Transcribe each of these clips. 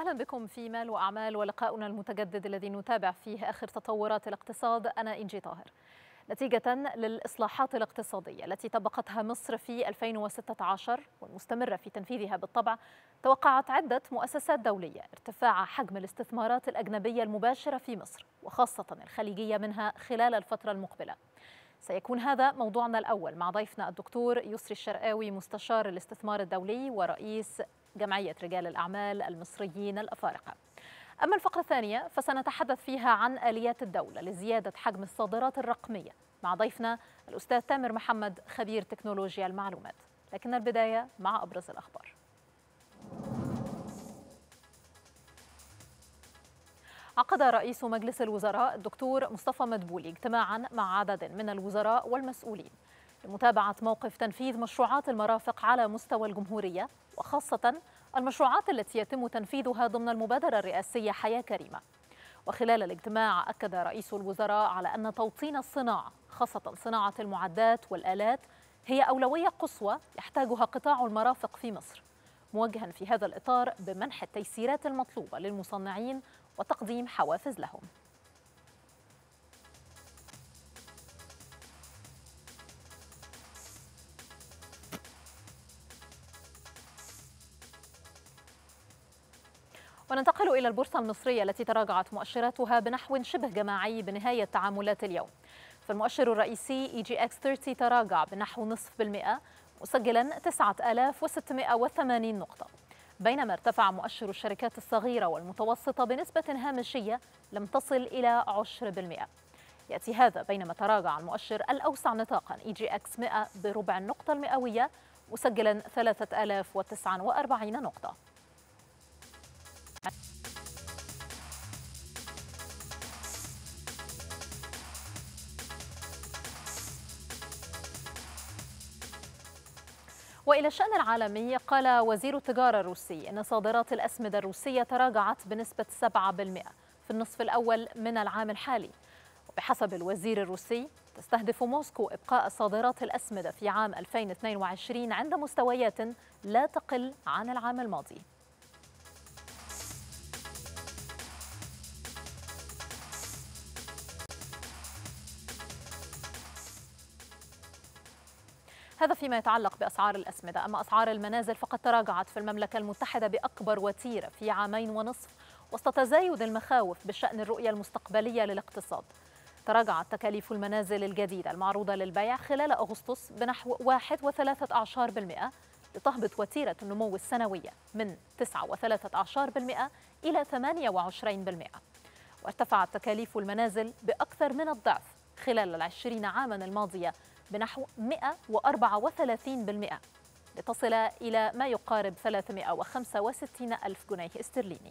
أهلا بكم في مال وأعمال ولقاؤنا المتجدد الذي نتابع فيه آخر تطورات الاقتصاد أنا إنجي طاهر نتيجة للإصلاحات الاقتصادية التي طبقتها مصر في 2016 والمستمرة في تنفيذها بالطبع توقعت عدة مؤسسات دولية ارتفاع حجم الاستثمارات الأجنبية المباشرة في مصر وخاصة الخليجية منها خلال الفترة المقبلة سيكون هذا موضوعنا الأول مع ضيفنا الدكتور يسري الشرقاوي مستشار الاستثمار الدولي ورئيس جمعية رجال الأعمال المصريين الأفارقة أما الفقرة الثانية فسنتحدث فيها عن آليات الدولة لزيادة حجم الصادرات الرقمية مع ضيفنا الأستاذ تامر محمد خبير تكنولوجيا المعلومات لكن البداية مع أبرز الأخبار عقد رئيس مجلس الوزراء الدكتور مصطفى مدبولي اجتماعا مع عدد من الوزراء والمسؤولين لمتابعة موقف تنفيذ مشروعات المرافق على مستوى الجمهورية وخاصة المشروعات التي يتم تنفيذها ضمن المبادرة الرئاسية حياة كريمة وخلال الاجتماع أكد رئيس الوزراء على أن توطين الصناعة خاصة صناعة المعدات والآلات هي أولوية قصوى يحتاجها قطاع المرافق في مصر موجها في هذا الإطار بمنح التيسيرات المطلوبة للمصنعين وتقديم حوافز لهم وننتقل إلى البورصة المصرية التي تراجعت مؤشراتها بنحو شبه جماعي بنهاية تعاملات اليوم فالمؤشر الرئيسي اي جي اكس 30 تراجع بنحو نصف بالمئة مسجلا 9680 نقطة بينما ارتفع مؤشر الشركات الصغيرة والمتوسطة بنسبة هامشية لم تصل إلى عشر بالمئة يأتي هذا بينما تراجع المؤشر الأوسع نطاقا اي جي اكس 100 بربع النقطة المئوية مسجلا 3049 نقطة والى الشان العالمي قال وزير التجاره الروسي ان صادرات الاسمده الروسيه تراجعت بنسبه 7% في النصف الاول من العام الحالي وبحسب الوزير الروسي تستهدف موسكو ابقاء صادرات الاسمده في عام 2022 عند مستويات لا تقل عن العام الماضي هذا فيما يتعلق بأسعار الأسمدة أما أسعار المنازل فقد تراجعت في المملكة المتحدة بأكبر وتيرة في عامين ونصف وسط تزايد المخاوف بشأن الرؤية المستقبلية للاقتصاد تراجعت تكاليف المنازل الجديدة المعروضة للبيع خلال أغسطس بنحو 1.13% لتهبط وتيرة النمو السنوية من 9.13% إلى 28% وارتفعت تكاليف المنازل بأكثر من الضعف خلال العشرين عاما الماضية بنحو 134% لتصل إلى ما يقارب 365 ألف جنيه استرليني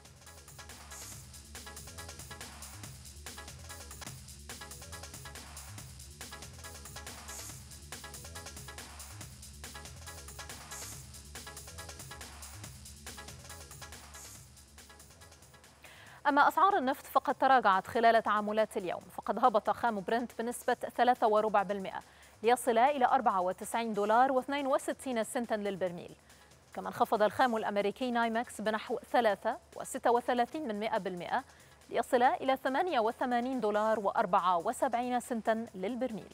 أما أسعار النفط فقد تراجعت خلال تعاملات اليوم فقد هبط خام برنت بنسبة 3.4% ليصل إلى 94 دولار و62 سنتا للبرميل كما انخفض الخام الأمريكي نايمكس بنحو 3.36 من 100% ليصل إلى 88 دولار و74 سنتا للبرميل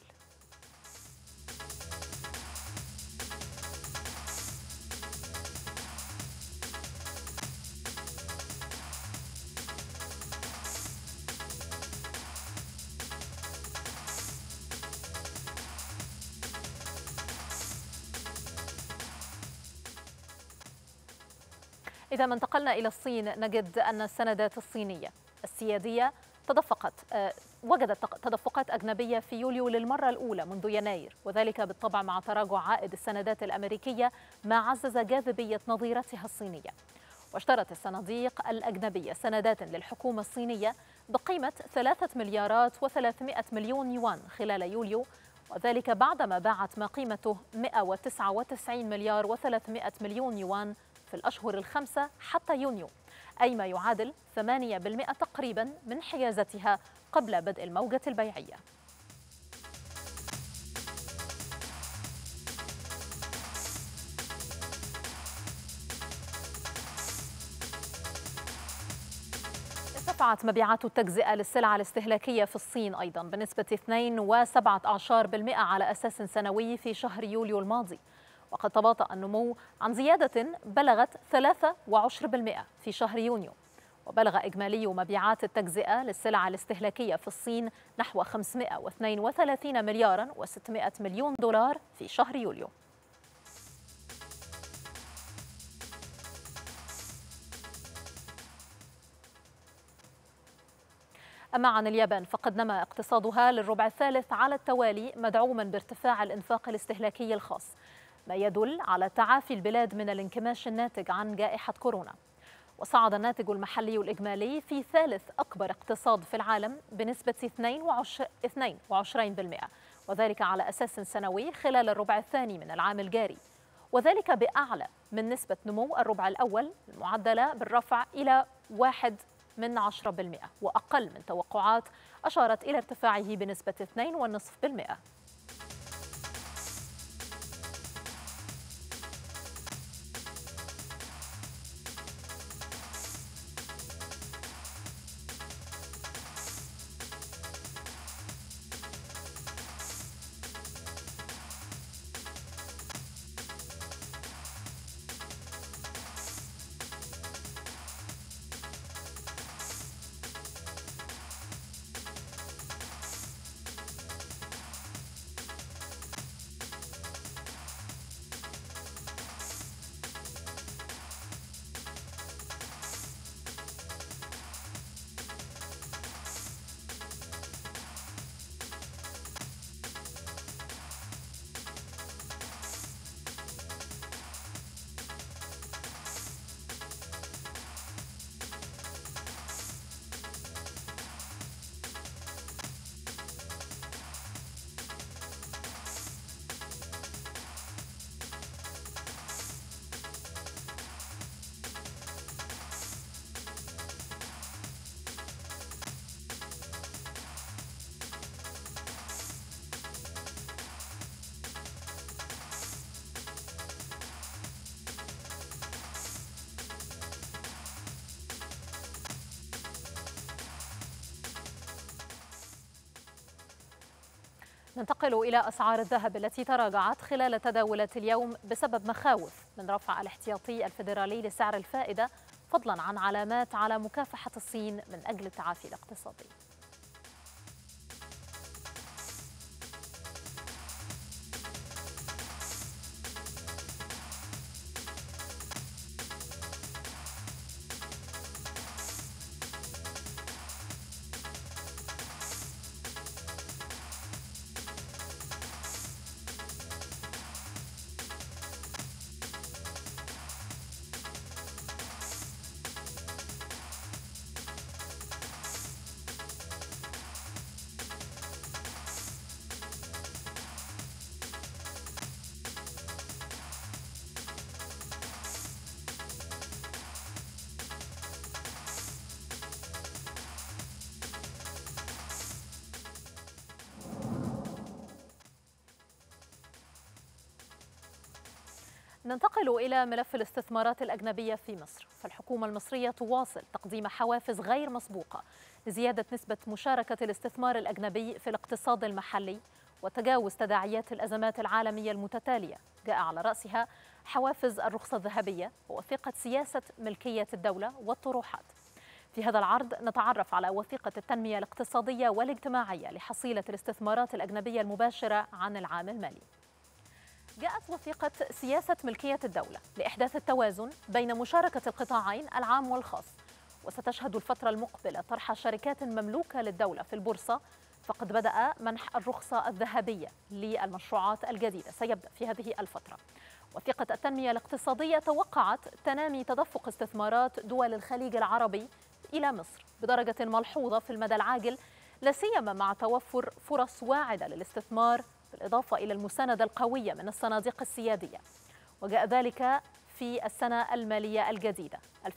إذا ما انتقلنا إلى الصين نجد أن السندات الصينية السيادية تدفقت وجدت تدفقات أجنبية في يوليو للمرة الأولى منذ يناير وذلك بالطبع مع تراجع عائد السندات الأمريكية ما عزز جاذبية نظيرتها الصينية واشترت الصناديق الأجنبية سندات للحكومة الصينية بقيمة 3 مليارات و300 مليون يوان خلال يوليو وذلك بعدما باعت ما قيمته 199 مليار و300 مليون يوان في الأشهر الخمسة حتى يونيو أي ما يعادل 8% تقريبا من حيازتها قبل بدء الموجة البيعية ارتفعت مبيعات التجزئة للسلع الاستهلاكية في الصين أيضا بنسبة 2.17% على أساس سنوي في شهر يوليو الماضي وقد تباطأ النمو عن زيادة بلغت 3.10% في شهر يونيو وبلغ إجمالي مبيعات التجزئة للسلع الاستهلاكية في الصين نحو 532 مليارا و600 مليون دولار في شهر يوليو أما عن اليابان فقد نما اقتصادها للربع الثالث على التوالي مدعوما بارتفاع الإنفاق الاستهلاكي الخاص ما يدل على تعافي البلاد من الانكماش الناتج عن جائحة كورونا وصعد الناتج المحلي الإجمالي في ثالث أكبر اقتصاد في العالم بنسبة 22% وذلك على أساس سنوي خلال الربع الثاني من العام الجاري وذلك بأعلى من نسبة نمو الربع الأول المعدلة بالرفع إلى واحد من 10% وأقل من توقعات أشارت إلى ارتفاعه بنسبة 2.5% ننتقل إلى أسعار الذهب التي تراجعت خلال تداولات اليوم بسبب مخاوف من رفع الاحتياطي الفيدرالي لسعر الفائدة فضلا عن علامات على مكافحة الصين من أجل التعافي الاقتصادي ننتقل إلى ملف الاستثمارات الأجنبية في مصر فالحكومة المصرية تواصل تقديم حوافز غير مسبوقة لزيادة نسبة مشاركة الاستثمار الأجنبي في الاقتصاد المحلي وتجاوز تداعيات الأزمات العالمية المتتالية جاء على رأسها حوافز الرخصة الذهبية ووثيقة سياسة ملكية الدولة والطروحات في هذا العرض نتعرف على وثيقة التنمية الاقتصادية والاجتماعية لحصيلة الاستثمارات الأجنبية المباشرة عن العام المالي جاءت وثيقة سياسة ملكية الدولة لإحداث التوازن بين مشاركة القطاعين العام والخاص وستشهد الفترة المقبلة طرح شركات مملوكة للدولة في البورصة فقد بدأ منح الرخصة الذهبية للمشروعات الجديدة سيبدأ في هذه الفترة وثيقة التنمية الاقتصادية توقعت تنامي تدفق استثمارات دول الخليج العربي إلى مصر بدرجة ملحوظة في المدى العاجل لا سيما مع توفر فرص واعدة للاستثمار بالإضافة إلى المساندة القوية من الصناديق السيادية وجاء ذلك في السنة المالية الجديدة 2022-2023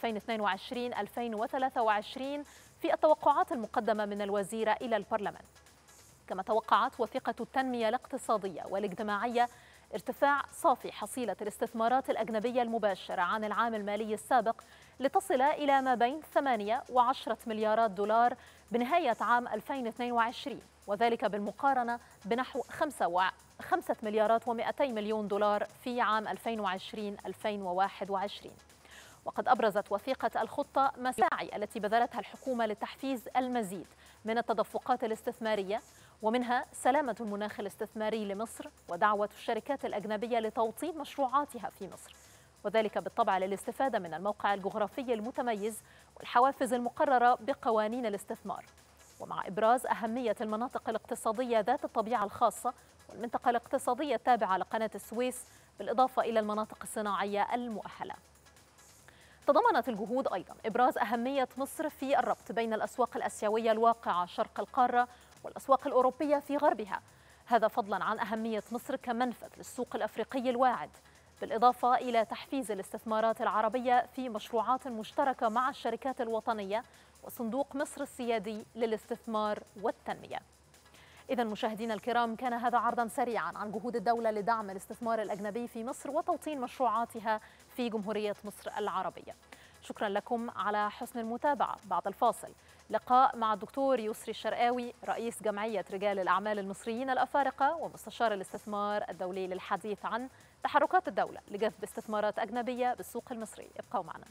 في التوقعات المقدمة من الوزيرة إلى البرلمان كما توقعت وثيقة التنمية الاقتصادية والاجتماعية ارتفاع صافي حصيلة الاستثمارات الأجنبية المباشرة عن العام المالي السابق لتصل إلى ما بين 8 و10 مليارات دولار بنهاية عام 2022 وذلك بالمقارنة بنحو 5 5 مليارات و200 مليون دولار في عام 2020-2021 وقد أبرزت وثيقة الخطة مساعي التي بذلتها الحكومة لتحفيز المزيد من التدفقات الاستثمارية ومنها سلامة المناخ الاستثماري لمصر ودعوة الشركات الأجنبية لتوطين مشروعاتها في مصر وذلك بالطبع للاستفادة من الموقع الجغرافي المتميز والحوافز المقررة بقوانين الاستثمار ومع إبراز أهمية المناطق الاقتصادية ذات الطبيعة الخاصة والمنطقة الاقتصادية التابعة لقناة السويس بالإضافة إلى المناطق الصناعية المؤهلة تضمنت الجهود أيضا إبراز أهمية مصر في الربط بين الأسواق الأسيوية الواقعة شرق القارة والأسواق الأوروبية في غربها هذا فضلا عن أهمية مصر كمنفذ للسوق الأفريقي الواعد بالإضافة إلى تحفيز الاستثمارات العربية في مشروعات مشتركة مع الشركات الوطنية وصندوق مصر السيادي للاستثمار والتنمية إذا مشاهدينا الكرام كان هذا عرضا سريعا عن جهود الدولة لدعم الاستثمار الأجنبي في مصر وتوطين مشروعاتها في جمهورية مصر العربية شكرا لكم على حسن المتابعة بعد الفاصل لقاء مع الدكتور يسري الشرقاوي رئيس جمعية رجال الأعمال المصريين الأفارقة ومستشار الاستثمار الدولي للحديث عن تحركات الدولة لجذب استثمارات أجنبية بالسوق المصري ابقوا معنا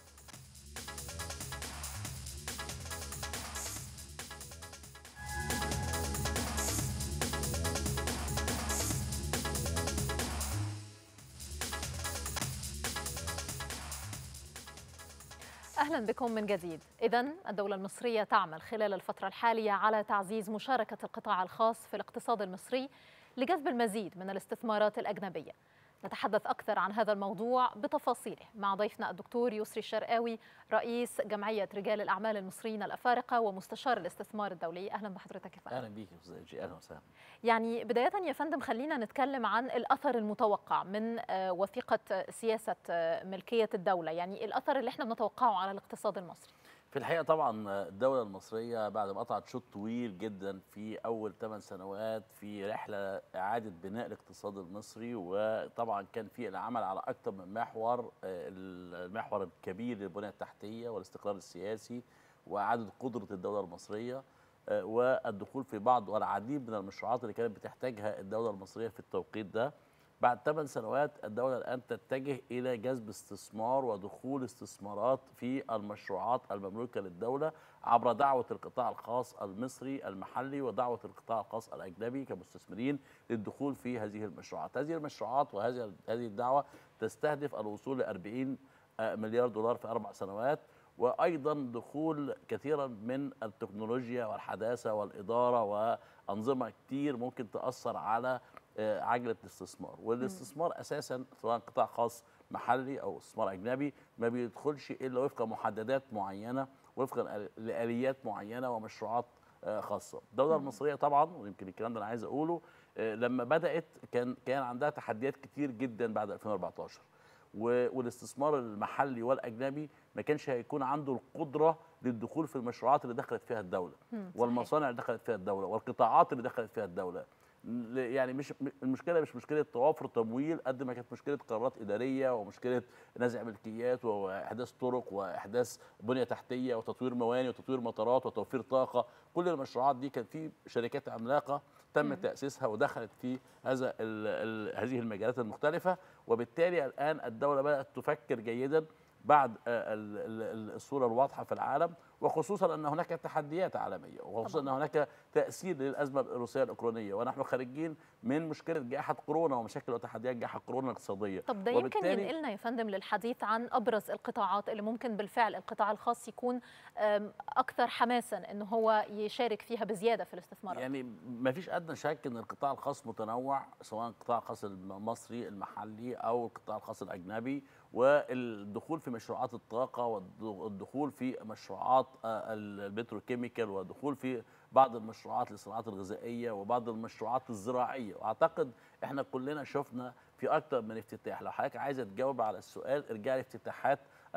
أهلا بكم من جديد إذا الدولة المصرية تعمل خلال الفترة الحالية على تعزيز مشاركة القطاع الخاص في الاقتصاد المصري لجذب المزيد من الاستثمارات الأجنبية نتحدث أكثر عن هذا الموضوع بتفاصيله مع ضيفنا الدكتور يسري الشرقاوي رئيس جمعية رجال الأعمال المصريين الأفارقة ومستشار الاستثمار الدولي أهلا بحضرتك يا فندم أهلا بيك يا أستاذ أهلا وسهلا يعني بداية يا فندم خلينا نتكلم عن الأثر المتوقع من وثيقة سياسة ملكية الدولة يعني الأثر اللي احنا بنتوقعه على الاقتصاد المصري في الحقيقه طبعا الدوله المصريه بعد ما قطعت شوط طويل جدا في اول 8 سنوات في رحله اعاده بناء الاقتصاد المصري وطبعا كان في العمل على اكثر من محور المحور الكبير للبنيه التحتيه والاستقرار السياسي واعاده قدره الدوله المصريه والدخول في بعض والعديد من المشروعات اللي كانت بتحتاجها الدوله المصريه في التوقيت ده بعد ثمان سنوات الدولة الآن تتجه إلى جذب استثمار ودخول استثمارات في المشروعات المملوكة للدولة عبر دعوة القطاع الخاص المصري المحلي ودعوة القطاع الخاص الأجنبي كمستثمرين للدخول في هذه المشروعات هذه المشروعات وهذه هذه الدعوة تستهدف الوصول ل 40 مليار دولار في أربع سنوات وايضا دخول كثيرا من التكنولوجيا والحداثه والاداره وانظمه كتير ممكن تاثر على عجله الاستثمار والاستثمار اساسا سواء قطاع خاص محلي او استثمار اجنبي ما بيدخلش الا وفق محددات معينه وفقا لاليات معينه ومشروعات خاصه الدوله المصريه طبعا ويمكن الكلام ده انا عايز اقوله لما بدات كان كان عندها تحديات كتير جدا بعد 2014 والاستثمار المحلي والاجنبي ما كانش هيكون عنده القدره للدخول في المشروعات اللي دخلت فيها الدوله والمصانع اللي دخلت فيها الدوله والقطاعات اللي دخلت فيها الدوله يعني مش المشكله مش مشكله توافر تمويل قد ما كانت مشكله قرارات اداريه ومشكله نزع ملكيات واحداث طرق واحداث بنيه تحتيه وتطوير مواني وتطوير مطارات وتوفير طاقه كل المشروعات دي كان في شركات عملاقه تم تاسيسها ودخلت في هذا ال ال هذه المجالات المختلفه وبالتالي الان الدوله بدات تفكر جيدا بعد الصوره الواضحه في العالم وخصوصا ان هناك تحديات عالميه وخصوصا ان هناك تاثير للازمه الروسيه الاوكرانيه ونحن خارجين من مشكله جائحه كورونا ومشاكل وتحديات جائحه كورونا الاقتصاديه طب ده يمكن ينقلنا يا فندم للحديث عن ابرز القطاعات اللي ممكن بالفعل القطاع الخاص يكون اكثر حماسا ان هو يشارك فيها بزياده في الاستثمارات يعني ما فيش ادنى شك ان القطاع الخاص متنوع سواء القطاع الخاص المصري المحلي او القطاع الخاص الاجنبي والدخول في مشروعات الطاقه والدخول في مشروعات البتروكيميكال والدخول في بعض المشروعات للصناعات الغذائيه وبعض المشروعات الزراعيه واعتقد احنا كلنا شفنا في اكثر من افتتاح لو حضرتك عايزه تجاوب على السؤال ارجع لافتتاحات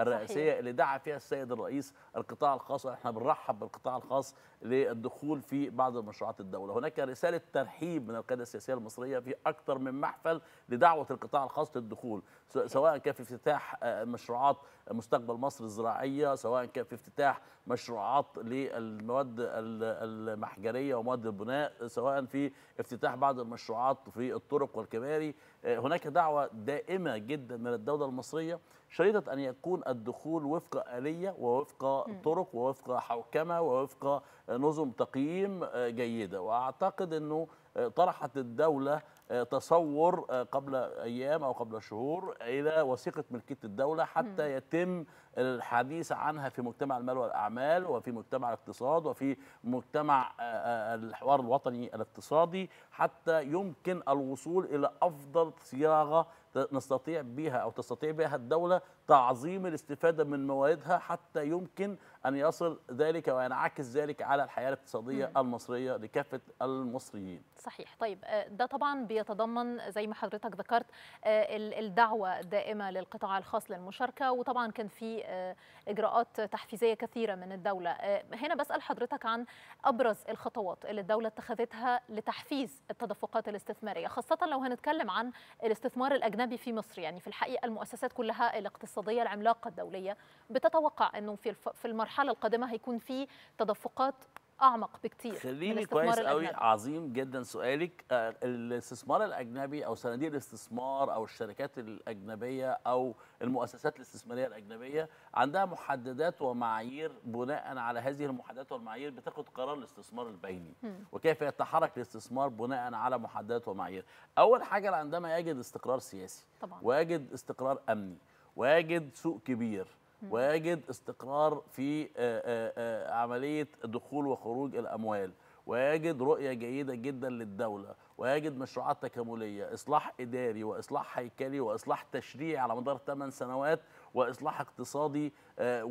الرئاسيه صحيح. اللي دعا فيها السيد الرئيس القطاع الخاص احنا بنرحب بالقطاع الخاص للدخول في بعض مشروعات الدوله هناك رساله ترحيب من القياده السياسيه المصريه في اكثر من محفل لدعوه القطاع الخاص للدخول س- سواء كان في افتتاح آه، مشروعات مستقبل مصر الزراعيه سواء كان في افتتاح مشروعات للمواد ال- المحجريه ومواد البناء سواء في افتتاح بعض المشروعات في الطرق والكباري آه، هناك دعوه دائمه جدا من الدوله المصريه شريطه ان يكون الدخول وفق اليه ووفق طرق ووفق حوكمه ووفق نظم تقييم آه، جيده واعتقد انه آه، طرحت الدوله آه، تصور آه، قبل ايام او قبل شهور الى وثيقه ملكيه الدوله حتى يتم الحديث عنها في مجتمع المال والاعمال وفي مجتمع الاقتصاد وفي مجتمع آه، آه، الحوار الوطني الاقتصادي حتى يمكن الوصول الى افضل صياغه ت- نستطيع بها او تستطيع بها الدوله تعظيم الاستفاده من مواردها حتى يمكن ان يصل ذلك وينعكس ذلك على الحياه الاقتصاديه المصريه لكافه المصريين. صحيح طيب آه، ده طبعا بيتضمن زي ما حضرتك ذكرت آه، ال- الدعوة الدائمة للقطاع الخاص للمشاركة وطبعا كان في آه، إجراءات تحفيزية كثيرة من الدولة آه، هنا بسأل حضرتك عن أبرز الخطوات اللي الدولة اتخذتها لتحفيز التدفقات الاستثمارية خاصة لو هنتكلم عن الاستثمار الأجنبي في مصر يعني في الحقيقة المؤسسات كلها الاقتصادية العملاقة الدولية بتتوقع أنه في الف- في المرحلة القادمة هيكون في تدفقات أعمق بكتير من خليني الاستثمار كويس قوي الأجنبي. عظيم جدا سؤالك آه، الاستثمار الاجنبي او صناديق الاستثمار او الشركات الاجنبيه او المؤسسات الاستثماريه الاجنبيه عندها محددات ومعايير بناء على هذه المحددات والمعايير بتاخد قرار الاستثمار البيني وكيف يتحرك الاستثمار بناء على محددات ومعايير اول حاجه عندما يجد استقرار سياسي طبعا ويجد استقرار امني ويجد سوق كبير ويجد استقرار في آه، آه، آه، عمليه دخول وخروج الاموال ويجد رؤيه جيده جدا للدوله ويجد مشروعات تكامليه اصلاح اداري واصلاح هيكلي واصلاح تشريعي على مدار 8 سنوات واصلاح اقتصادي آه،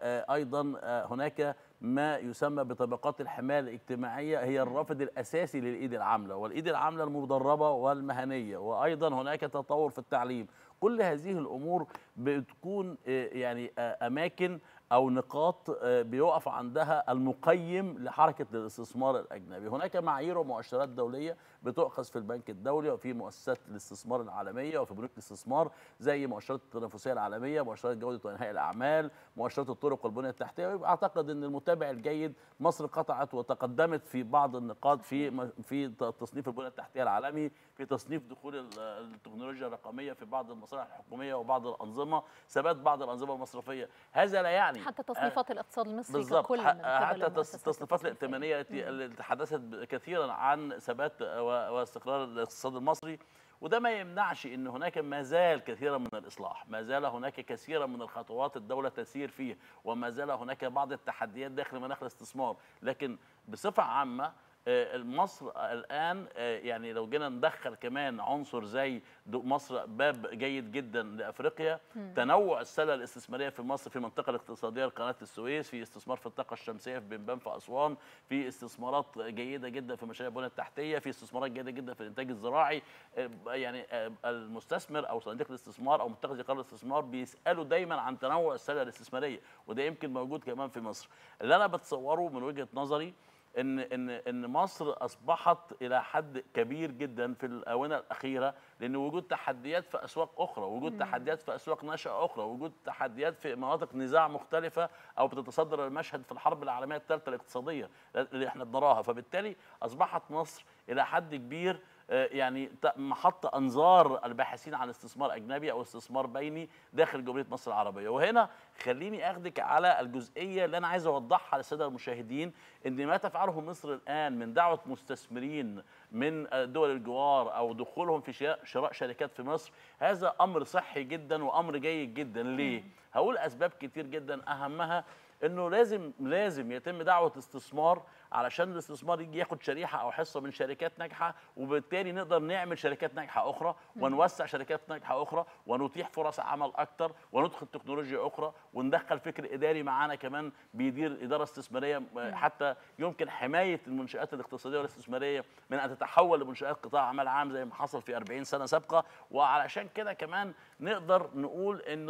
وايضا آه، هناك ما يسمى بطبقات الحمايه الاجتماعيه هي الرافد الاساسي للايد العامله والايد العامله المدربه والمهنيه وايضا هناك تطور في التعليم كل هذه الامور بتكون آه، يعني آه، اماكن او نقاط آه، بيقف عندها المقيم لحركه الاستثمار الاجنبي هناك معايير ومؤشرات دوليه بتؤخذ في البنك الدولي وفي مؤسسات الاستثمار العالميه وفي بنوك الاستثمار زي مؤشرات التنافسيه العالميه مؤشرات جوده وانهاء الاعمال مؤشرات الطرق والبنيه التحتيه ويبقى اعتقد ان المتابع الجيد مصر قطعت وتقدمت في بعض النقاط في في تصنيف البنيه التحتيه العالمي في تصنيف دخول ال- التكنولوجيا الرقميه في بعض المصالح الحكوميه وبعض الانظمه ثبات بعض الانظمه المصرفيه هذا لا يعني حتى تصنيفات الاقتصاد المصري بالضبط ككل من ح- قبل حتى تص- المؤسسات التصنيفات التصنيفية. الائتمانيه التي اللي تحدثت ب- كثيرا عن ثبات و- واستقرار الاقتصاد المصري وده ما يمنعش ان هناك ما زال كثيرا من الاصلاح ما زال هناك كثيرا من الخطوات الدوله تسير فيه وما زال هناك بعض التحديات داخل مناخ الاستثمار لكن بصفه عامه آه، مصر الان آه، يعني لو جينا ندخل كمان عنصر زي دو- مصر باب جيد جدا لافريقيا تنوع السله الاستثماريه في مصر في المنطقه الاقتصاديه لقناه السويس في استثمار في الطاقه الشمسيه في بنبان في اسوان في استثمارات جيده جدا في مشاريع البنيه التحتيه في استثمارات جيده جدا في الانتاج الزراعي آه، يعني آه، المستثمر او صناديق الاستثمار او متخذ قرار الاستثمار بيسالوا دايما عن تنوع السله الاستثماريه وده يمكن موجود كمان في مصر اللي انا بتصوره من وجهه نظري ان ان ان مصر اصبحت الى حد كبير جدا في الاونه الاخيره لان وجود تحديات في اسواق اخرى وجود تحديات في اسواق ناشئه اخرى وجود تحديات في مناطق نزاع مختلفه او بتتصدر المشهد في الحرب العالميه الثالثه الاقتصاديه اللي احنا بنراها فبالتالي اصبحت مصر الى حد كبير آه، يعني ت- محط انظار الباحثين عن استثمار اجنبي او استثمار بيني داخل جمهوريه مصر العربيه وهنا خليني اخدك على الجزئيه اللي انا عايز اوضحها للساده المشاهدين ان ما تفعله مصر الان من دعوه مستثمرين من دول الجوار او دخولهم في شراء- شراء شركات في مصر هذا امر صحي جدا وامر جيد جدا ليه هقول اسباب كتير جدا اهمها انه لازم لازم يتم دعوه استثمار علشان الاستثمار يجي ياخد شريحه او حصه من شركات ناجحه وبالتالي نقدر نعمل شركات ناجحه اخرى ونوسع شركات ناجحه اخرى ونتيح فرص عمل اكتر وندخل تكنولوجيا اخرى وندخل فكر اداري معانا كمان بيدير اداره استثماريه حتى يمكن حمايه المنشات الاقتصاديه والاستثماريه من ان تتحول لمنشات قطاع عمل عام زي ما حصل في 40 سنه سابقه وعلشان كده كمان نقدر نقول انه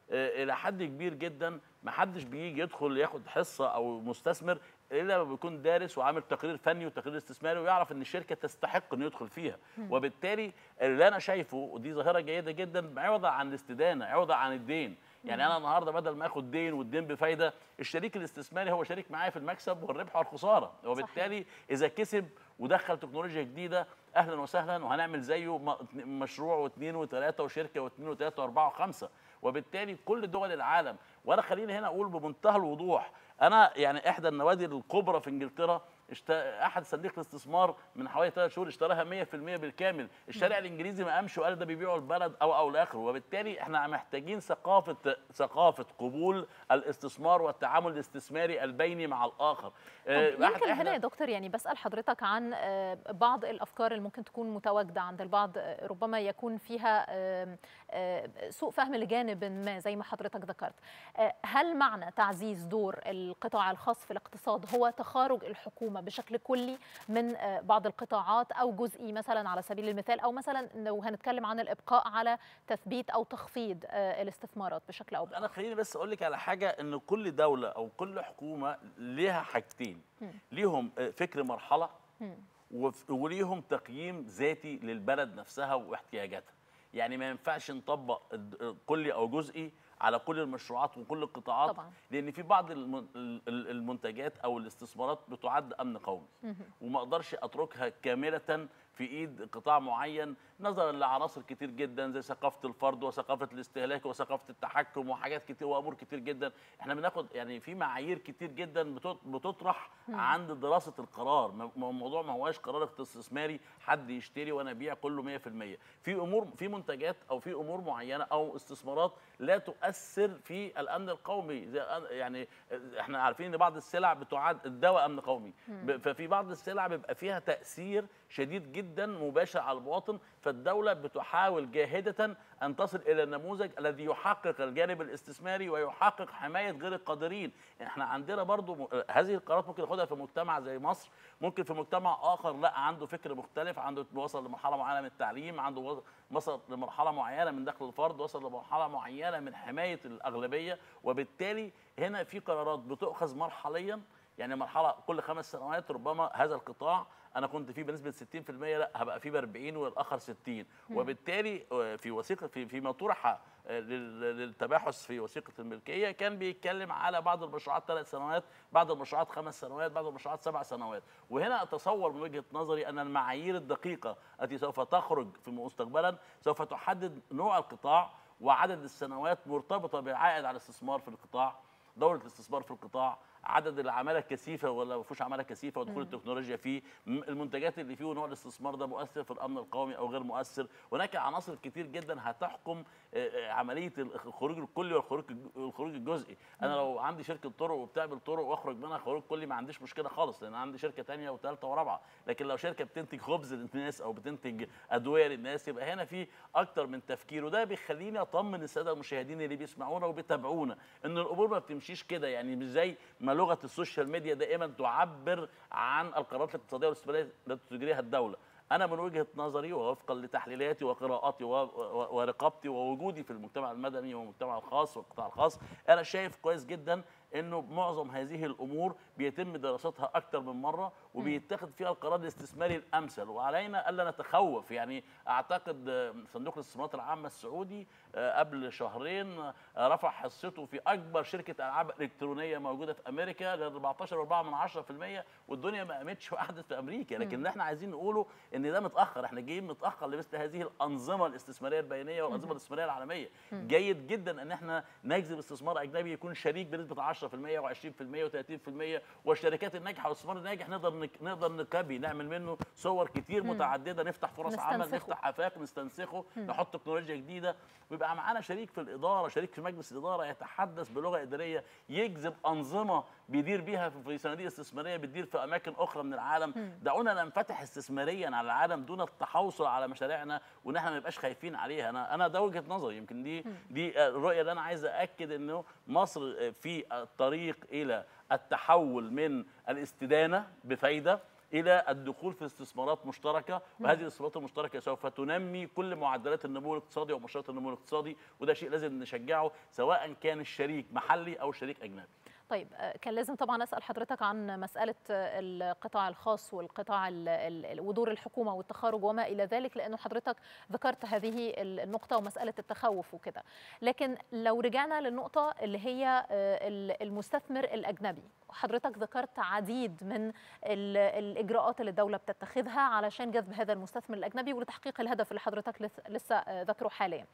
آه، الى حد كبير جدا ما حدش بيجي يدخل ياخد حصه او مستثمر الا لما بيكون دارس وعامل تقرير فني وتقرير استثماري ويعرف ان الشركه تستحق انه يدخل فيها وبالتالي اللي انا شايفه ودي ظاهره جيده جدا عوضا عن الاستدانه عوضا عن الدين يعني انا النهارده بدل ما اخد دين والدين بفايده الشريك الاستثماري هو شريك معايا في المكسب والربح والخساره وبالتالي اذا كسب ودخل تكنولوجيا جديده اهلا وسهلا وهنعمل زيه م- مشروع واثنين وثلاثه وشركه واثنين وثلاثه واربعه وخمسه وبالتالي كل دول العالم وانا خليني هنا اقول بمنتهى الوضوح انا يعني احدى النوادي الكبرى في انجلترا اشت... احد صناديق الاستثمار من حوالي ثلاث شهور اشتراها 100% بالكامل الشارع الانجليزي ما قامش وقال ده بيبيعوا البلد او او لاخره وبالتالي احنا محتاجين ثقافه ثقافه قبول الاستثمار والتعامل الاستثماري البيني مع الاخر آه، طب واحد- يمكن إحنا- هنا يا دكتور يعني بسأل حضرتك عن آه، بعض الأفكار اللي ممكن تكون متواجدة عند البعض آه، ربما يكون فيها آه، آه، سوء فهم لجانب ما زي ما حضرتك ذكرت آه، هل معنى تعزيز دور القطاع الخاص في الاقتصاد هو تخارج الحكومة بشكل كلي من آه، بعض القطاعات أو جزئي مثلا على سبيل المثال أو مثلا لو هنتكلم عن الإبقاء على تثبيت أو تخفيض آه، الاستثمارات بشكل أو بآخر انا خليني بس اقول لك على حاجه ان كل دوله او كل حكومه ليها حاجتين ليهم آه، فكر مرحله وف- وليهم تقييم ذاتي للبلد نفسها واحتياجاتها يعني ما ينفعش نطبق الد- كلي او جزئي على كل المشروعات وكل القطاعات طبعاً. لان في بعض الم- ال- ال- المنتجات او الاستثمارات بتعد امن قومي وما اقدرش اتركها كامله في ايد قطاع معين نظرا لعناصر كتير جدا زي ثقافه الفرد وثقافه الاستهلاك وثقافه التحكم وحاجات كتير وامور كتير جدا احنا بناخد يعني في معايير كتير جدا بتط- بتطرح عند دراسه القرار ما- ما- الموضوع ما هواش قرار استثماري حد يشتري وانا ابيع كله 100% في امور في منتجات او في امور معينه او استثمارات لا تؤثر في الامن القومي زي أن- يعني احنا عارفين ان بعض السلع بتعد الدواء امن قومي ب- ففي بعض السلع بيبقى فيها تاثير شديد جدا مباشر على المواطن فالدوله بتحاول جاهده ان تصل الى النموذج الذي يحقق الجانب الاستثماري ويحقق حمايه غير القادرين احنا عندنا برضو م- هذه القرارات ممكن ياخدها في مجتمع زي مصر ممكن في مجتمع اخر لا عنده فكر مختلف عنده وصل لمرحله معينه من التعليم عنده وص- وصل لمرحله معينه من دخل الفرد وصل لمرحله معينه من حمايه الاغلبيه وبالتالي هنا في قرارات بتؤخذ مرحليا يعني مرحله كل خمس سنوات ربما هذا القطاع انا كنت فيه بنسبه 60% لا هبقى فيه ب 40 والاخر 60 وبالتالي آه، في وثيقه في فيما طرح آه، لل- للتباحث في وثيقه الملكيه كان بيتكلم على بعض المشروعات ثلاث سنوات بعض المشروعات خمس سنوات بعض المشروعات سبع سنوات وهنا اتصور من وجهه نظري ان المعايير الدقيقه التي سوف تخرج في مستقبلا سوف تحدد نوع القطاع وعدد السنوات مرتبطه بالعائد على الاستثمار في القطاع دوره الاستثمار في القطاع عدد العماله الكثيفه ولا ما فيهوش عماله كثيفه ودخول التكنولوجيا فيه م- المنتجات اللي فيه ونوع الاستثمار ده مؤثر في الامن القومي او غير مؤثر هناك عناصر كتير جدا هتحكم آه، آه، عمليه الخروج الكلي والخروج الج- والخروج الجزئي انا لو عندي شركه طرق وبتعمل طرق واخرج منها خروج كلي ما عنديش مشكله خالص لان عندي شركه تانية وثالثه ورابعه لكن لو شركه بتنتج خبز للناس او بتنتج ادويه للناس يبقى هنا في اكتر من تفكير وده بيخليني اطمن الساده المشاهدين اللي بيسمعونا وبيتابعونا ان الامور ما بتمشيش كده يعني مش زي ما لغه السوشيال ميديا دائما تعبر عن القرارات الاقتصاديه والاستثماريه التي تجريها الدوله انا من وجهه نظري ووفقا لتحليلاتي وقراءاتي و- و- ورقابتي ووجودي في المجتمع المدني والمجتمع الخاص والقطاع الخاص انا شايف كويس جدا انه معظم هذه الامور بيتم دراستها اكثر من مره وبيتخذ فيها القرار الاستثماري الامثل وعلينا الا نتخوف يعني اعتقد آه، صندوق الاستثمارات العامه السعودي آه، قبل شهرين آه، رفع حصته في اكبر شركه العاب الكترونيه موجوده في امريكا ل 14.4% والدنيا ما قامتش وقعدت في امريكا لكن اللي احنا عايزين نقوله ان ده متاخر احنا جايين متاخر لمثل هذه الانظمه الاستثماريه البينيه والانظمه الاستثماريه العالميه جيد جدا ان احنا نجذب استثمار اجنبي يكون شريك بنسبه 10% و20% و30% والشركات الناجحه والاستثمار الناجح نقدر نك... نقدر نكبي نعمل منه صور كتير متعدده نفتح فرص عمل نستنسخه. نفتح افاق نستنسخه نحط تكنولوجيا جديده ويبقى معانا شريك في الاداره شريك في مجلس الاداره يتحدث بلغه اداريه يجذب انظمه بيدير بيها في صناديق استثماريه بتدير في اماكن اخرى من العالم دعونا ننفتح استثماريا على العالم دون التحوصل على مشاريعنا وان احنا ما نبقاش خايفين عليها انا انا ده وجهه نظري يمكن دي دي الرؤيه اللي انا عايز ااكد انه مصر في الطريق الى التحول من الاستدانه بفايده الى الدخول في استثمارات مشتركه وهذه الاستثمارات المشتركه سوف تنمي كل معدلات النمو الاقتصادي ومؤشرات النمو الاقتصادي وده شيء لازم نشجعه سواء كان الشريك محلي او شريك اجنبي طيب كان لازم طبعا اسال حضرتك عن مساله القطاع الخاص والقطاع ودور الحكومه والتخارج وما الى ذلك لانه حضرتك ذكرت هذه النقطه ومساله التخوف وكده لكن لو رجعنا للنقطه اللي هي المستثمر الاجنبي حضرتك ذكرت عديد من الاجراءات اللي الدوله بتتخذها علشان جذب هذا المستثمر الاجنبي ولتحقيق الهدف اللي حضرتك لسه ذكره حاليا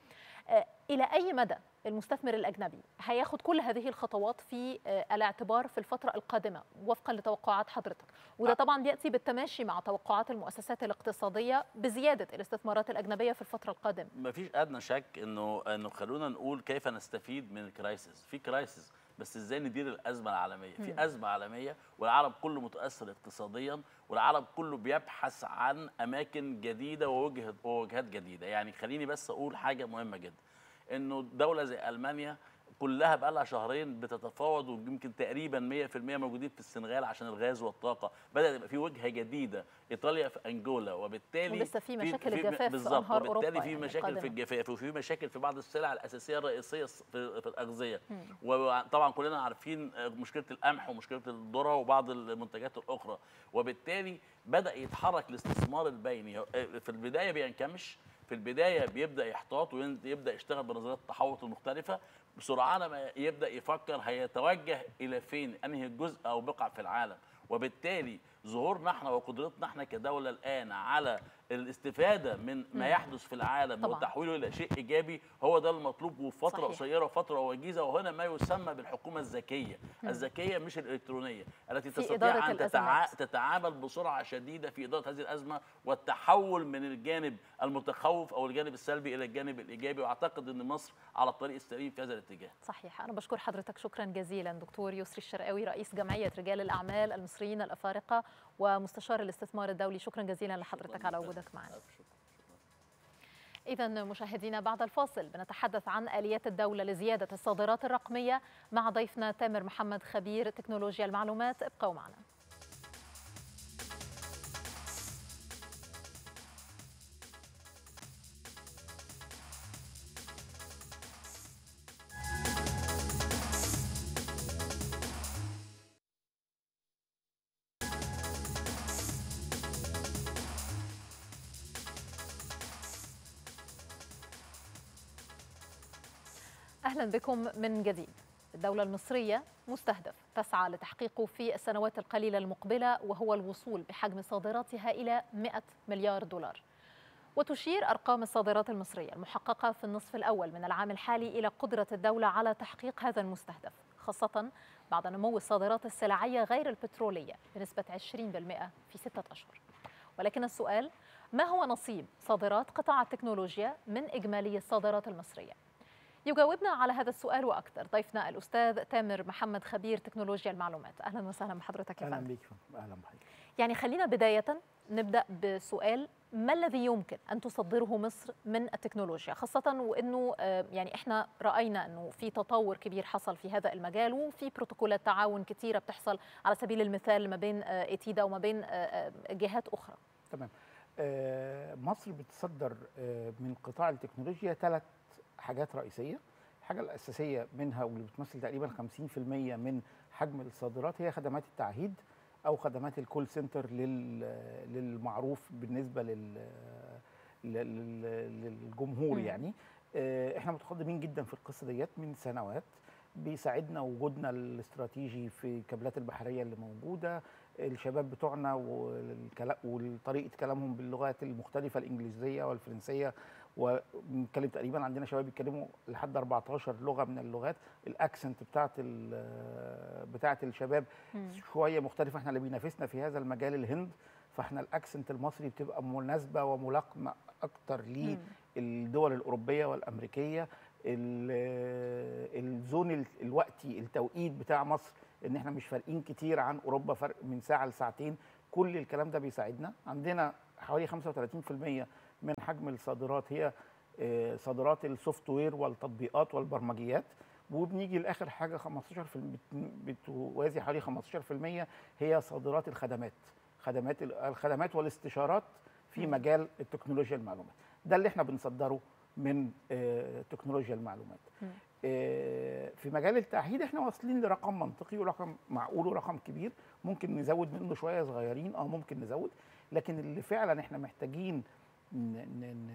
الى اي مدى المستثمر الاجنبي هياخد كل هذه الخطوات في الاعتبار في الفتره القادمه وفقا لتوقعات حضرتك وده طبعا بياتي بالتماشي مع توقعات المؤسسات الاقتصاديه بزياده الاستثمارات الاجنبيه في الفتره القادمه ما فيش ادنى شك انه انه خلونا نقول كيف نستفيد من الكرايسيس في كرايسيس بس ازاي ندير الازمه العالميه في ازمه عالميه والعالم كله متاثر اقتصاديا والعالم كله بيبحث عن اماكن جديده ووجهه ووجهات جديده يعني خليني بس اقول حاجه مهمه جدا انه دوله زي المانيا كلها بقى لها شهرين بتتفاوض ويمكن تقريبا 100% موجودين في السنغال عشان الغاز والطاقه بدا يبقى في وجهه جديده ايطاليا في انجولا وبالتالي ولسه في مشاكل الجفاف في انهار اوروبا وبالتالي في مشاكل يعني في الجفاف وفي مشاكل في بعض السلع الاساسيه الرئيسيه في, في الاغذيه وطبعا كلنا عارفين مشكله القمح ومشكله الذره وبعض المنتجات الاخرى وبالتالي بدا يتحرك الاستثمار البيني في البدايه بينكمش في البدايه بيبدا يحتاط ويبدا يشتغل بنظريات التحوط المختلفه بسرعان ما يبدا يفكر هيتوجه الى فين انهي جزء او بقع في العالم وبالتالي ظهورنا احنا وقدرتنا احنا كدوله الان على الاستفاده من ما يحدث في العالم طبعاً. وتحويله الى شيء ايجابي هو ده المطلوب وفتره صحيح. قصيره وفتره وجيزه وهنا ما يسمى بالحكومه الذكيه الذكيه مش الالكترونيه التي في تستطيع إدارة ان تتع... الأزمات. تتعامل بسرعه شديده في اداره هذه الازمه والتحول من الجانب المتخوف او الجانب السلبي الى الجانب الايجابي واعتقد ان مصر على الطريق السليم في هذا الاتجاه صحيح أنا بشكر حضرتك شكرا جزيلا دكتور يسري الشرقاوي رئيس جمعية رجال الأعمال المصريين الأفارقة ومستشار الاستثمار الدولي شكرا جزيلا لحضرتك على وجودك معنا إذا مشاهدينا بعد الفاصل بنتحدث عن آليات الدولة لزيادة الصادرات الرقمية مع ضيفنا تامر محمد خبير تكنولوجيا المعلومات ابقوا معنا أهلا بكم من جديد الدولة المصرية مستهدف تسعى لتحقيقه في السنوات القليلة المقبلة وهو الوصول بحجم صادراتها إلى 100 مليار دولار وتشير أرقام الصادرات المصرية المحققة في النصف الأول من العام الحالي إلى قدرة الدولة على تحقيق هذا المستهدف خاصة بعد نمو الصادرات السلعية غير البترولية بنسبة 20% في ستة أشهر ولكن السؤال ما هو نصيب صادرات قطاع التكنولوجيا من إجمالي الصادرات المصرية؟ يجاوبنا على هذا السؤال واكثر ضيفنا الاستاذ تامر محمد خبير تكنولوجيا المعلومات اهلا وسهلا بحضرتك يا اهلا فندم بيك اهلا بحضرتك يعني خلينا بدايه نبدا بسؤال ما الذي يمكن ان تصدره مصر من التكنولوجيا خاصه وانه آه، يعني احنا راينا انه في تطور كبير حصل في هذا المجال وفي بروتوكولات تعاون كثيره بتحصل على سبيل المثال ما بين آه، ايتيدا وما بين آه، آه، جهات اخرى تمام آه، مصر بتصدر آه، من قطاع التكنولوجيا ثلاث حاجات رئيسيه الحاجه الاساسيه منها واللي بتمثل تقريبا 50% من حجم الصادرات هي خدمات التعهيد او خدمات الكول سنتر لل- للمعروف بالنسبه لل لل- للجمهور مم. يعني آه، احنا متقدمين جدا في القصه ديت من سنوات بيساعدنا وجودنا الاستراتيجي في الكابلات البحريه اللي موجوده الشباب بتوعنا والكلا- وطريقه كلامهم باللغات المختلفه الانجليزيه والفرنسيه وبنتكلم تقريبا عندنا شباب بيتكلموا لحد 14 لغه من اللغات الاكسنت بتاعت ال- بتاعت الشباب شويه مختلفه احنا اللي بينافسنا في هذا المجال الهند فاحنا الاكسنت المصري بتبقى مناسبه وملاقمه اكتر للدول الاوروبيه والامريكيه ال- الزون ال- الوقتي التوقيت بتاع مصر ان احنا مش فارقين كتير عن اوروبا فرق من ساعه لساعتين كل الكلام ده بيساعدنا عندنا حوالي 35% من حجم الصادرات هي آه، صادرات السوفت وير والتطبيقات والبرمجيات وبنيجي لاخر حاجه 15 بتوازي حوالي 15% هي صادرات الخدمات خدمات الخدمات والاستشارات في مجال التكنولوجيا المعلومات ده اللي احنا بنصدره من آه، تكنولوجيا المعلومات مم. آه، في مجال التعهيد احنا واصلين لرقم منطقي ورقم معقول ورقم كبير ممكن نزود منه شويه صغيرين اه ممكن نزود لكن اللي فعلا احنا محتاجين ن- ن-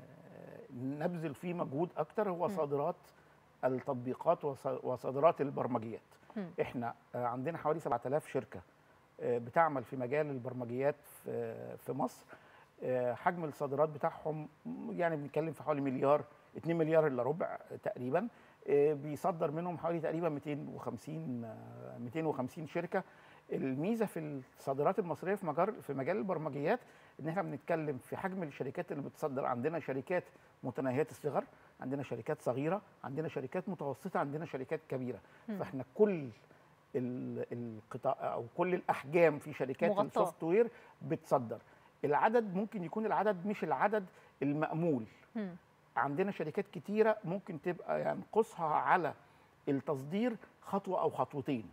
ن- نبذل فيه مجهود اكتر هو مم. صادرات التطبيقات وص- وصادرات البرمجيات مم. احنا آه، عندنا حوالي 7000 شركه آه، بتعمل في مجال البرمجيات في في مصر آه، حجم الصادرات بتاعهم يعني بنتكلم في حوالي مليار 2 مليار الا ربع تقريبا آه، بيصدر منهم حوالي تقريبا 250 آه، 250 شركه الميزه في الصادرات المصريه في مجال في مجال البرمجيات ان احنا بنتكلم في حجم الشركات اللي بتصدر عندنا شركات متناهيه الصغر عندنا شركات صغيره عندنا شركات متوسطه عندنا شركات كبيره مم. فاحنا كل ال- القطاع او كل الاحجام في شركات مغطاة. السوفت وير بتصدر العدد ممكن يكون العدد مش العدد المأمول مم. عندنا شركات كتيرة ممكن تبقى ينقصها على التصدير خطوة أو خطوتين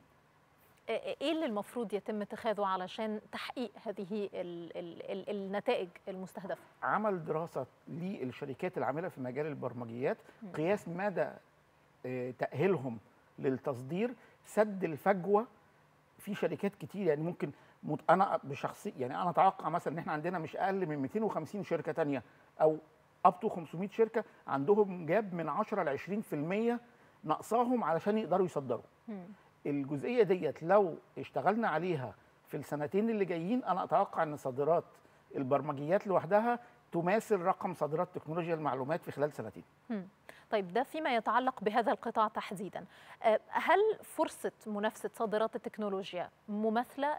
ايه اللي المفروض يتم اتخاذه علشان تحقيق هذه ال ال ال النتائج المستهدفه عمل دراسة للشركات العاملة في مجال البرمجيات مم. قياس مدى آه، تأهيلهم للتصدير سد الفجوة في شركات كتير يعني ممكن مت- انا بشخصي يعني انا اتوقع مثلا ان احنا عندنا مش اقل من 250 شركه تانية او اب تو 500 شركه عندهم جاب من 10 ل 20% ناقصاهم علشان يقدروا يصدروا مم. الجزئيه ديت لو اشتغلنا عليها في السنتين اللي جايين انا اتوقع ان صادرات البرمجيات لوحدها تماثل رقم صادرات تكنولوجيا المعلومات في خلال سنتين مم. طيب ده فيما يتعلق بهذا القطاع تحديدا آه، هل فرصة منافسة صادرات التكنولوجيا مماثلة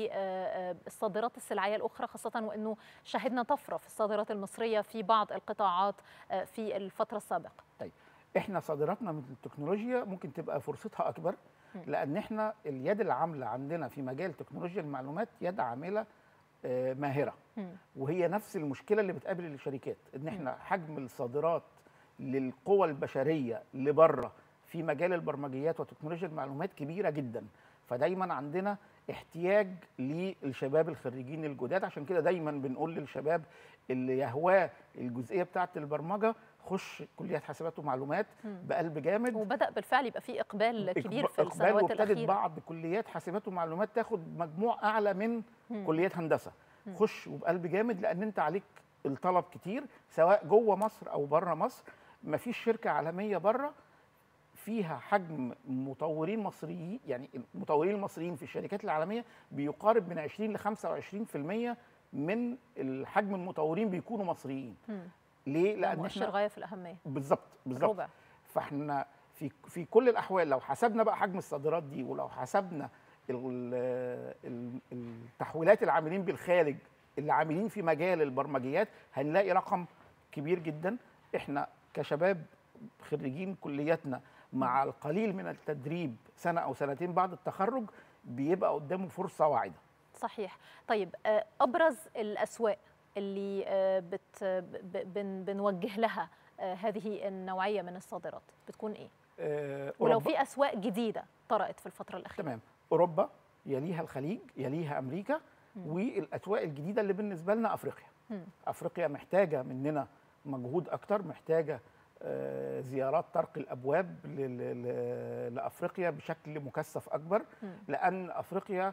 للصادرات السلعية الأخرى خاصة وأنه شهدنا طفرة في الصادرات المصرية في بعض القطاعات آه، في الفترة السابقة احنا صادراتنا من التكنولوجيا ممكن تبقى فرصتها اكبر مم. لان احنا اليد العامله عندنا في مجال تكنولوجيا المعلومات يد عامله آه، ماهره مم. وهي نفس المشكله اللي بتقابل الشركات ان احنا حجم الصادرات للقوى البشريه لبره في مجال البرمجيات وتكنولوجيا المعلومات كبيره جدا فدايما عندنا احتياج للشباب الخريجين الجداد عشان كده دايما بنقول للشباب اللي يهواه الجزئيه بتاعه البرمجه خش كليات حاسبات ومعلومات مم. بقلب جامد وبدأ بالفعل يبقى في إقبال كبير في إقبال السنوات وابتدت الأخيرة بعض كليات حاسبات ومعلومات تاخد مجموع اعلى من مم. كليات هندسه مم. خش وبقلب جامد لان انت عليك الطلب كتير سواء جوه مصر او بره مصر مفيش شركه عالميه بره فيها حجم مطورين مصريين يعني المطورين المصريين في الشركات العالميه بيقارب من 20 ل 25% من الحجم المطورين بيكونوا مصريين مم. ليه لان مؤشر احنا غاية في الأهمية بالظبط بالظبط ربع فاحنا في في كل الاحوال لو حسبنا بقى حجم الصادرات دي ولو حسبنا ال- ال- التحويلات العاملين بالخارج اللي عاملين في مجال البرمجيات هنلاقي رقم كبير جدا احنا كشباب خريجين كلياتنا مع القليل من التدريب سنه او سنتين بعد التخرج بيبقى قدامه فرصه واعده صحيح طيب آه، ابرز الاسواق اللي آه، بت ب- بن بنوجه لها آه، هذه النوعيه من الصادرات بتكون ايه آه، ولو أوروبا- في اسواق جديده طرأت في الفتره الاخيره تمام اوروبا يليها الخليج يليها امريكا مم. والاسواق الجديده اللي بالنسبه لنا افريقيا مم. افريقيا محتاجه مننا مجهود اكتر محتاجه آه، زيارات طرق الابواب ل- ل- لافريقيا بشكل مكثف اكبر مم. لان افريقيا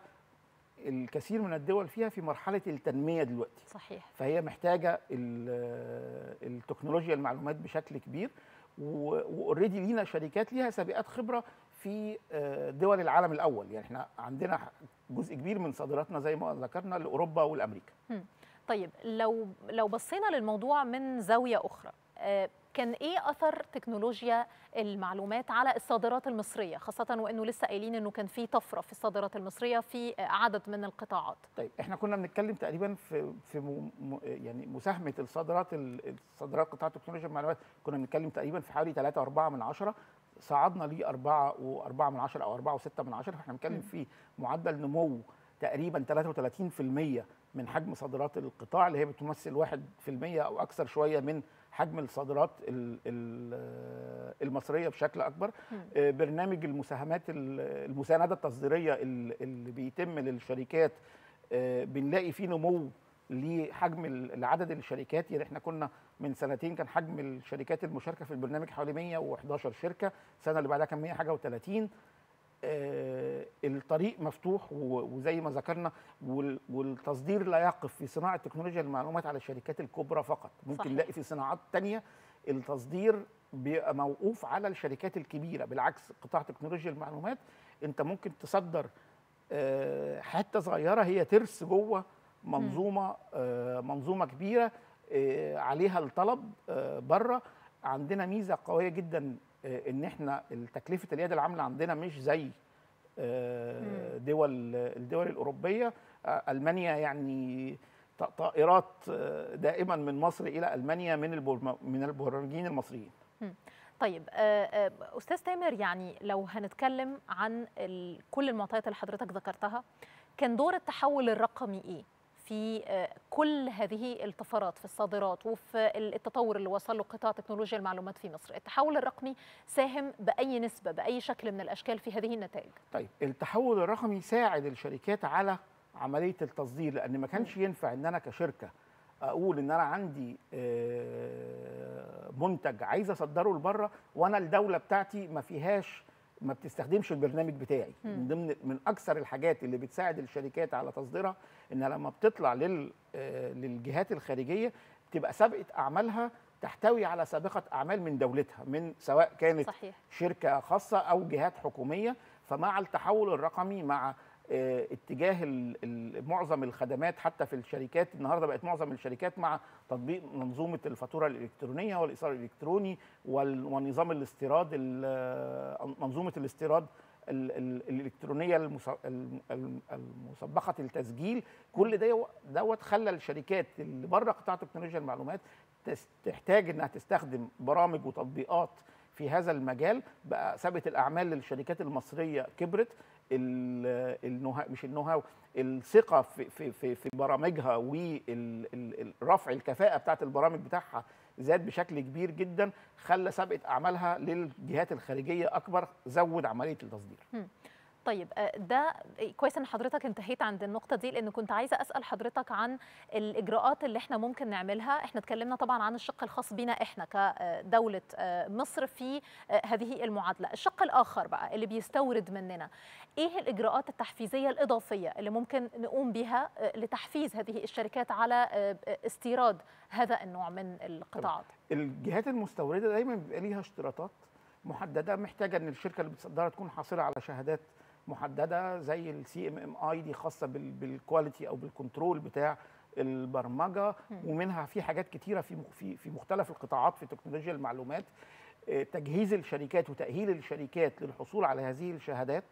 الكثير من الدول فيها في مرحله التنميه دلوقتي صحيح فهي محتاجه ال- التكنولوجيا المعلومات بشكل كبير واوريدي لينا شركات ليها سابقات خبره في آه، دول العالم الاول يعني احنا عندنا جزء كبير من صادراتنا زي ما ذكرنا لاوروبا والامريكا طيب لو لو بصينا للموضوع من زاويه اخرى آه، كان ايه اثر تكنولوجيا المعلومات على الصادرات المصريه خاصه وانه لسه قايلين انه كان في طفره في الصادرات المصريه في آه، عدد من القطاعات طيب احنا كنا بنتكلم تقريبا في في م م يعني مساهمه الصادرات ال- الصادرات قطاع تكنولوجيا المعلومات كنا بنتكلم تقريبا في حوالي 3 4 من عشرة صعدنا ل 4 و4 من عشرة او 4 و6 من عشرة فاحنا بنتكلم مم. في معدل نمو تقريبا 33% من حجم صادرات القطاع اللي هي بتمثل 1% او اكثر شويه من حجم الصادرات ال- ال- المصريه بشكل اكبر مم. آه، برنامج المساهمات ال- المسانده التصديريه ال- اللي بيتم للشركات آه، بنلاقي فيه نمو لحجم ال- العدد الشركات يعني احنا كنا من سنتين كان حجم الشركات المشاركه في البرنامج حوالي 111 شركه السنه اللي بعدها كان 100 حاجه و30 آه، الطريق مفتوح و- وزي ما ذكرنا وال- والتصدير لا يقف في صناعه تكنولوجيا المعلومات على الشركات الكبرى فقط ممكن صحيح. نلاقي في صناعات تانية التصدير بيبقى موقوف على الشركات الكبيره بالعكس قطاع تكنولوجيا المعلومات انت ممكن تصدر آه، حته صغيره هي ترس جوه منظومه آه، منظومه كبيره آه، عليها الطلب بره عندنا ميزه قويه جدا آه، ان احنا تكلفه اليد العامله عندنا مش زي آه، دول الدول الاوروبيه آه، المانيا يعني ط- طائرات آه، دائما من مصر الى المانيا من البرم- من البرمجيين المصريين طيب آه، آه، استاذ تامر يعني لو هنتكلم عن ال- كل المعطيات اللي حضرتك ذكرتها كان دور التحول الرقمي ايه في آه، كل هذه الطفرات في الصادرات وفي التطور اللي وصل له قطاع تكنولوجيا المعلومات في مصر التحول الرقمي ساهم باي نسبه باي شكل من الاشكال في هذه النتائج طيب التحول الرقمي ساعد الشركات على عمليه التصدير لان ما كانش ينفع ان انا كشركه اقول ان انا عندي آه، منتج عايز اصدره لبره وانا الدوله بتاعتي ما فيهاش ما بتستخدمش البرنامج بتاعي من ضمن من اكثر الحاجات اللي بتساعد الشركات على تصديرها ان لما بتطلع لل آه، للجهات الخارجيه بتبقى سابقه اعمالها تحتوي على سابقه اعمال من دولتها من سواء كانت صحيح شركه خاصه او جهات حكوميه فمع التحول الرقمي مع آه، اتجاه ال- ال- معظم الخدمات حتى في الشركات النهارده بقت معظم الشركات مع تطبيق منظومه الفاتوره الالكترونيه والايصال الالكتروني وال- ونظام الاستيراد ال- منظومه الاستيراد ال- ال- الالكترونيه المس- الم- الم- المسبقه التسجيل كل ده دوت خلى الشركات اللي بره قطاع تكنولوجيا المعلومات تس- تحتاج انها تستخدم برامج وتطبيقات في هذا المجال بقى ثابت الاعمال للشركات المصريه كبرت ال- النها مش النو هاو الثقه في في في, في برامجها ورفع الكفاءه بتاعت البرامج بتاعها زاد بشكل كبير جدا خلى سابقه اعمالها للجهات الخارجيه اكبر زود عمليه التصدير طيب آه، ده كويس ان حضرتك انتهيت عند النقطه دي لان كنت عايزه اسال حضرتك عن الاجراءات اللي احنا ممكن نعملها احنا اتكلمنا طبعا عن الشق الخاص بينا احنا كدوله آه، مصر في آه، هذه المعادله الشق الاخر بقى اللي بيستورد مننا ايه الاجراءات التحفيزيه الاضافيه اللي ممكن نقوم بها آه، لتحفيز هذه الشركات على آه، استيراد هذا النوع من القطاعات الجهات المستورده دايما بيبقى ليها اشتراطات محدده محتاجه ان الشركه اللي بتصدرها تكون حاصله على شهادات محدده زي السي ام ام اي دي خاصه بال- بالكواليتي او بالكنترول بتاع البرمجه ومنها في حاجات كتيره في مخ- في في مختلف القطاعات في تكنولوجيا المعلومات آه، تجهيز الشركات وتاهيل الشركات للحصول على هذه الشهادات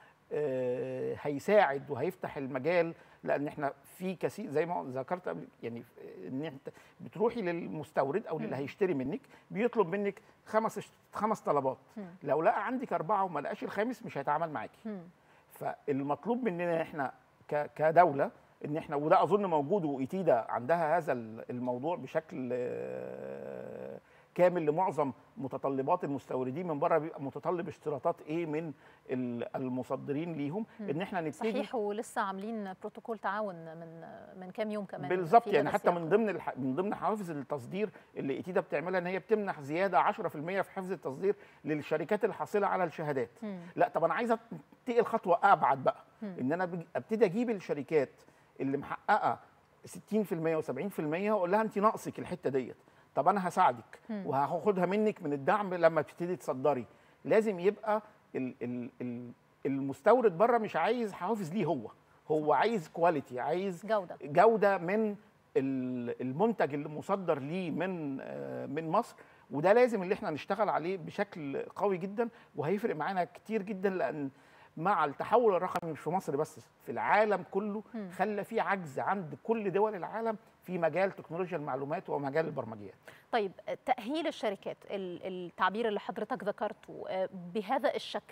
آه، هيساعد وهيفتح المجال لان احنا في كثير زي ما ذكرت قبل يعني ان انت بتروحي للمستورد او للي هيشتري منك بيطلب منك خمس اشت- خمس طلبات لو لقى عندك اربعه وما لقاش الخامس مش هيتعامل معاكي مم. فالمطلوب مننا احنا ك- كدوله ان احنا وده اظن موجود وايتيدا عندها هذا ال- الموضوع بشكل آه، كامل لمعظم متطلبات المستوردين من بره بيبقى متطلب اشتراطات ايه من ال- المصدرين ليهم ان احنا نبتدي صحيح ولسه عاملين بروتوكول تعاون من من كام يوم كمان بالظبط في يعني هذا حتى السياق. من ضمن الح... من ضمن حوافز التصدير اللي ايتيدا بتعملها ان هي بتمنح زياده 10% في حفز التصدير للشركات الحاصله على الشهادات مم. لا طب انا عايزه انتقل خطوه ابعد بقى ان انا بج- ابتدي اجيب الشركات اللي محققه 60% و70% واقول لها انت ناقصك الحته ديت طب انا هساعدك وهاخدها منك من الدعم لما تبتدي تصدري لازم يبقى ال ال ال المستورد بره مش عايز حوافز ليه هو هو عايز كواليتي عايز جوده جوده من ال- المنتج اللي مصدر ليه من آه، من مصر وده لازم اللي احنا نشتغل عليه بشكل قوي جدا وهيفرق معانا كتير جدا لان مع التحول الرقمي مش في مصر بس في العالم كله خلى في عجز عند كل دول العالم في مجال تكنولوجيا المعلومات ومجال البرمجيات طيب تأهيل الشركات ال- التعبير اللي حضرتك ذكرته آه، بهذا الشكل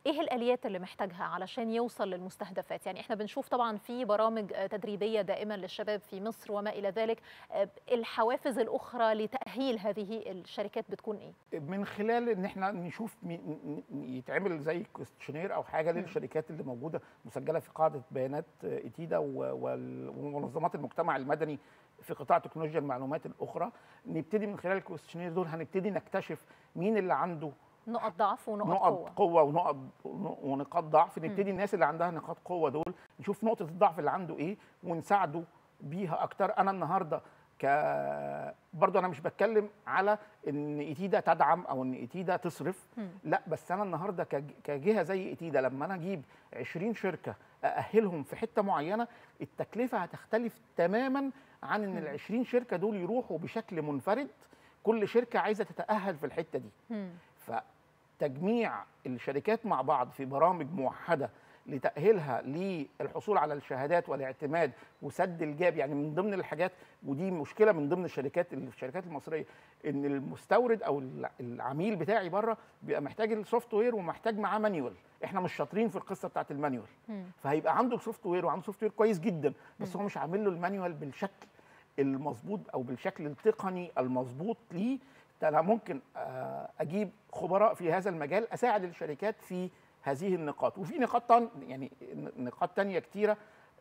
ايه الاليات اللي محتاجها علشان يوصل للمستهدفات يعني احنا بنشوف طبعا في برامج آه، تدريبيه دائما للشباب في مصر وما الى ذلك آه، الحوافز الاخرى لتاهيل هذه الشركات بتكون ايه من خلال ان احنا نشوف مي- ن- ن- يتعمل زي كويستشنير او حاجه للشركات اللي موجوده مسجله في قاعده بيانات آه، ايتيدا و- وال- ومنظمات المجتمع المدني في قطاع تكنولوجيا المعلومات الاخرى نبتدي من خلال الكويستشنير دول هنبتدي نكتشف مين اللي عنده نقط ضعف ونقط نقط قوه قوه ونقط ونقاط ضعف نبتدي الناس اللي عندها نقاط قوه دول نشوف نقطه الضعف اللي عنده ايه ونساعده بيها اكتر انا النهارده ك برضه انا مش بتكلم على ان ايتيدا تدعم او ان ايتيدا تصرف مم. لا بس انا النهارده كج- كجهه زي ايتيدا لما انا اجيب 20 شركه ااهلهم في حته معينه التكلفه هتختلف تماما عن ان ال 20 شركه دول يروحوا بشكل منفرد كل شركه عايزه تتاهل في الحته دي مم. فتجميع الشركات مع بعض في برامج موحده لتأهيلها للحصول على الشهادات والاعتماد وسد الجاب يعني من ضمن الحاجات ودي مشكله من ضمن الشركات الشركات المصريه ان المستورد او الع- العميل بتاعي بره بيبقى محتاج السوفت وير ومحتاج معاه مانيوال احنا مش شاطرين في القصه بتاعت المانيوال مم. فهيبقى عنده السوفت وير وعنده سوفت وير كويس جدا بس هو مش عامل له المانيوال بالشكل المظبوط او بالشكل التقني المظبوط ليه ده انا ممكن آه، اجيب خبراء في هذا المجال اساعد الشركات في هذه النقاط وفي نقاط تان يعني نقاط تانية كتيره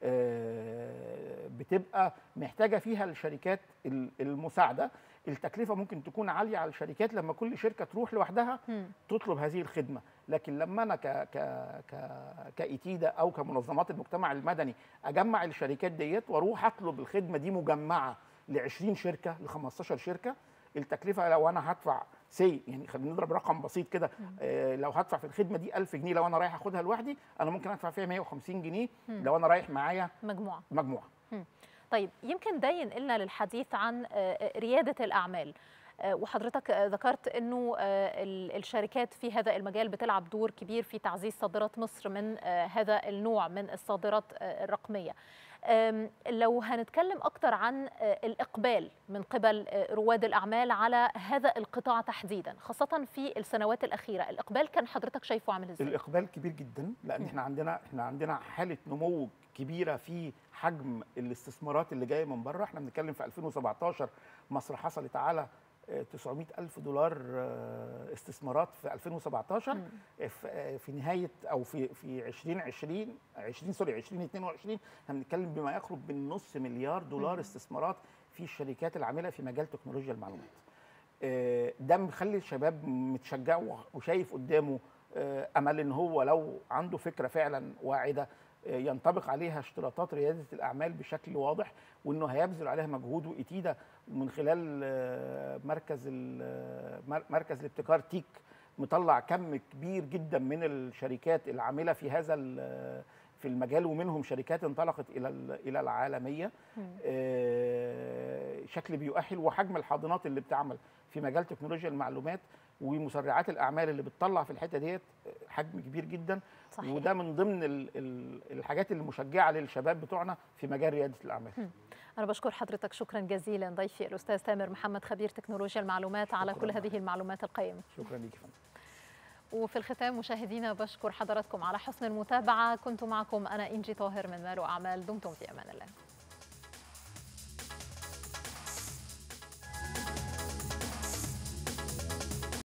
آه، بتبقى محتاجه فيها الشركات ال- المساعده التكلفه ممكن تكون عاليه على الشركات لما كل شركه تروح لوحدها مم. تطلب هذه الخدمه لكن لما انا ك ك ك كايتيدا او كمنظمات المجتمع المدني اجمع الشركات ديت واروح اطلب الخدمه دي مجمعه ل 20 شركه ل 15 شركه التكلفه لو انا هدفع سي يعني خلينا نضرب رقم بسيط كده آه لو هدفع في الخدمه دي 1000 جنيه لو انا رايح اخدها لوحدي انا ممكن ادفع فيها 150 جنيه لو انا رايح معايا مجموعه مجموعه طيب يمكن ده ينقلنا للحديث عن آه، ريادة الأعمال آه، وحضرتك آه، ذكرت أنه آه، ال- الشركات في هذا المجال بتلعب دور كبير في تعزيز صادرات مصر من آه، هذا النوع من الصادرات آه، الرقمية آم، لو هنتكلم أكتر عن آه، الإقبال من قبل آه، رواد الأعمال على هذا القطاع تحديدا خاصة في السنوات الأخيرة الإقبال كان حضرتك شايفه عامل إزاي؟ الاقبال كبير جدا لان احنا عندنا احنا عندنا حاله نمو كبيره في حجم الاستثمارات اللي جايه من بره احنا بنتكلم في 2017 مصر حصلت على آه، 900 ألف دولار آه، استثمارات في 2017 مم. في آه، في نهاية أو في في 2020 20 سوري 2022 احنا بنتكلم بما يقرب من نص مليار دولار استثمارات في الشركات العاملة في مجال تكنولوجيا المعلومات. آه، ده مخلي الشباب متشجع وح- وشايف قدامه آه، امل ان هو لو عنده فكره فعلا واعده آه، ينطبق عليها اشتراطات رياده الاعمال بشكل واضح وانه هيبذل عليها مجهود وايتيدا ومن خلال آه، مركز ال- مر- مركز الابتكار تيك مطلع كم كبير جدا من الشركات العامله في هذا ال- في المجال ومنهم شركات انطلقت الى ال- الى العالميه آه، شكل بيؤهل وحجم الحاضنات اللي بتعمل في مجال تكنولوجيا المعلومات ومسرعات الاعمال اللي بتطلع في الحته ديت حجم كبير جدا صحيح. وده من ضمن ال- ال- الحاجات اللي مشجعه للشباب بتوعنا في مجال رياده الاعمال أنا بشكر حضرتك شكرا جزيلا ضيفي الأستاذ تامر محمد خبير تكنولوجيا المعلومات على شكراً كل لك. هذه المعلومات القيمة شكرا ليك يا فندم وفي الختام مشاهدينا بشكر حضراتكم على حسن المتابعة كنت معكم أنا إنجي طاهر من مال وأعمال دمتم في أمان الله